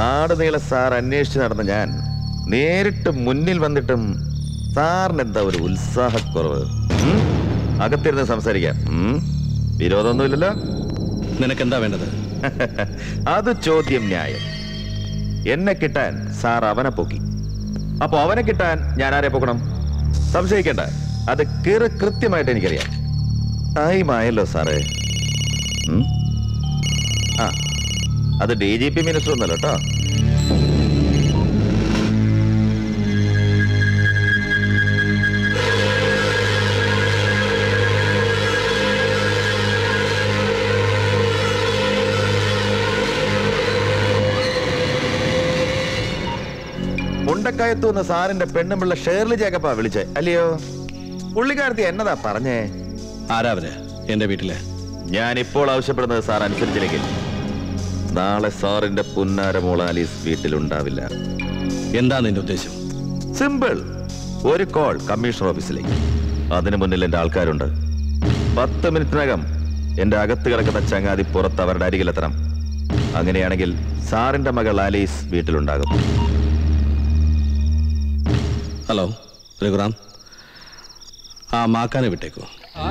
നാട് നീളെ സാർ അന്വേഷിച്ച് നടന്ന ഞാൻ നേരിട്ട് മുന്നിൽ വന്നിട്ടും സാറിന് എന്താ ഒരു ഉത്സാഹക്കുറവ് ഉം? അകത്തിരുന്ന് സംസാരിക്കാം ഉം? വിരോധമൊന്നുമില്ലല്ലോ നിനക്കെന്താ വേണ്ടത് അത് ചോദ്യം ന്യായം എന്നെ കിട്ടാൻ സാർ അവനെ പൊക്കി അപ്പൊ അവനെ കിട്ടാൻ ഞാൻ ആരെ പൊക്കണം സംശയിക്കേണ്ട അത് കീറ് കൃത്യമായിട്ട് എനിക്കറിയാം ടൈം ആയല്ലോ സാറേ ഉം? ആ അത് ഡി ജി പി മിനിസ്റ്റർ ഒന്നല്ലോ കേട്ടോ മുണ്ടക്കയത്തു നിന്ന് സാറിന്റെ പെണ്ണുമ്പിള്ള ഷേർലി ജേക്കപ്പാ വിളിച്ചേ അല്ലയോ പുള്ളിക്കാരത്തി എന്നതാ പറഞ്ഞേ ആരാ അവര് എന്റെ വീട്ടില് ഞാൻ ഇപ്പോൾ ആവശ്യപ്പെടുന്നത് സാർ അനുസരിച്ചില്ലെങ്കിൽ നാളെ സാറിന്റെ പുന്നാര മോളാലീസ് വീട്ടിലുണ്ടാവില്ല എന്താ നിന്റെ ഉദ്ദേശം സിമ്പിൾ ഒരു കോൾ കമ്മീഷണർ ഓഫീസിലേക്ക് അതിനു മുന്നിൽ എന്റെ ആൾക്കാരുണ്ട് പത്ത് മിനിറ്റിനകം എന്റെ അകത്ത് കിടക്കുന്ന ചങ്ങാതി പുറത്ത് അവരുടെ അരികിലെത്തണം അങ്ങനെയാണെങ്കിൽ സാറിന്റെ മകൾ ആലീസ് വീട്ടിലുണ്ടാകും ഹലോ രഘുറാം ആ മാക്കാനെ വിട്ടേക്കൂ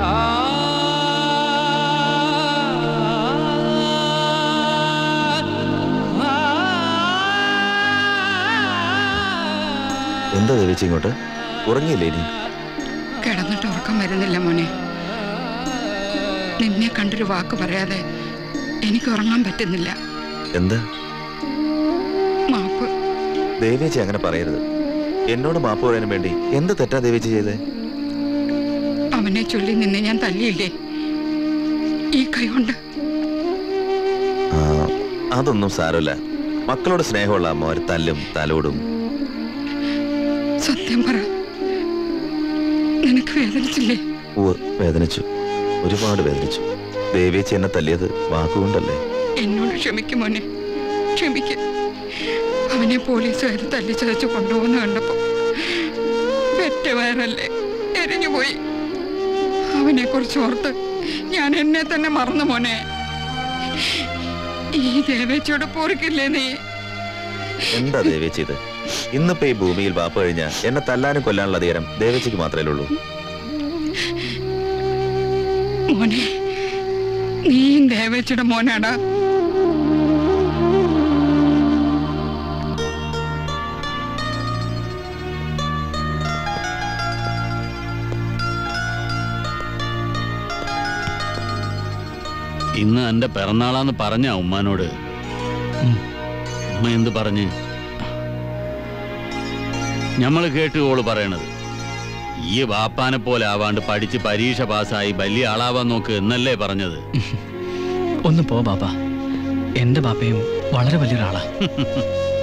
എന്താ ദേവിച്ച് ഇങ്ങോട്ട് ഉറങ്ങിയില്ലേ ഇനി കിടന്നിട്ട് ഉറക്കം വരുന്നില്ല മോനെ നിന്നെ കണ്ടൊരു വാക്ക് പറയാതെ എനിക്ക് ഉറങ്ങാൻ പറ്റുന്നില്ല എന്താ മാപ്പ് ദേവേച്ചി അങ്ങനെ പറയരുത് എന്നോട് മാപ്പ് പറയാനും വേണ്ടി എന്ത് തെറ്റാ ദേവേച്ചി ചെയ്തേ അവനെ ചൊല്ലി നിന്നെ ഞാൻ തല്ലിയില്ലേ ഈ കൈ കൊണ്ട് ആ, അതൊന്നും സാരമില്ല മക്കളോട് സ്നേഹമുള്ള അമ്മ ഒരു തല്ലും തലോടും സത്യം പറ നിനക്ക് വേദനിച്ചില്ലേ ഉവ്വ് വേദനിച്ചു ഒരുപാട് വേദനിച്ചു ദേവേച്ചി എന്നെ തല്ലിയത് വാക്കുകൊണ്ടല്ലേ എന്നോട് ക്ഷമിക്കും മോനെ ക്ഷമിക്കും അവനെ പോലീസുകാർ തല്ലിച്ചതച്ച് കൊണ്ടുപോകുന്ന കണ്ടപ്പോ പെറ്റ വയറല്ലേ എരിഞ്ഞുപോയി അവനെ കുറിച്ച് ഓർത്ത് ഞാൻ എന്നെ തന്നെ മറന്നു മോനെ ഈ ദേവേച്ചയോട് പോറിക്കില്ലേ നീ എന്താ ദേവേച്ചി ഇത് ഇന്നിപ്പോ ഈ ഭൂമിയിൽ വാപ്പ് കഴിഞ്ഞ എന്നെ തല്ലാനും കൊല്ലാനുള്ള അധികാരം ദേവേച്ചിക്ക് മാത്രമേ ഉള്ളൂ മോനെ നീയും ദേവേച്ചയുടെ മോനാടാ ഇന്ന് എന്റെ പിറന്നാളാന്ന് പറഞ്ഞ ഉമ്മാനോട് ഉം. ഉമ്മ എന്ത് പറഞ്ഞ് ഞമ്മള് കേട്ടു ഓള് പറയണത് ഈ വാപ്പാനെ പോലെ ആവാണ്ട് പഠിച്ച് പരീക്ഷ പാസ്സായി വലിയ ആളാവാൻ നോക്ക് എന്നല്ലേ പറഞ്ഞത് ഒന്ന് പോ ബാപ്പ എന്റെ ബാപ്പയും വളരെ വലിയൊരാളാ